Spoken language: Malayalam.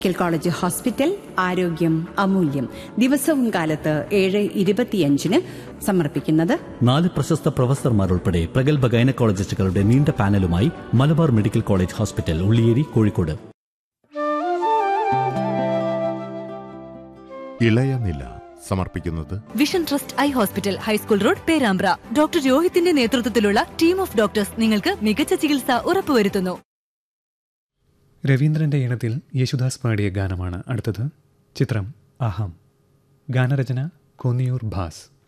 മെഡിക്കൽ കോളേജ് ഹോസ്പിറ്റൽ ആരോഗ്യം അമൂല്യം ദിവസവും കാലത്ത് ഏഴ് ഇരുപത്തിയഞ്ചിന് സമർപ്പിക്കുന്നത് നാല് പ്രശസ്ത പ്രൊഫസർമാർ ഉൾപ്പെടെ പ്രഗത്ഭ ഗൈനക്കോളജിസ്റ്റുകളുടെ നീണ്ട പാനലുമായി Malabar medical college hospital Ulliyeri Kozhikode ഇളയ നില സമർപ്പിക്കുന്നത് vision trust eye hospital high school road Perambra doctor രോഹിത്തിന്റെ നേതൃത്വത്തിലുള്ള ടീം ഓഫ് ഡോക്ടേഴ്സ് നിങ്ങൾക്ക് മികച്ച ചികിത്സ ഉറപ്പുവരുത്തുന്നു രവീന്ദ്രന്റെ ഈണത്തിൽ യേശുദാസ് പാടിയ ഗാനമാണ് അടുത്തത് ചിത്രം അഹം ഗാനരചന കോന്നിയൂർ ഭാസ്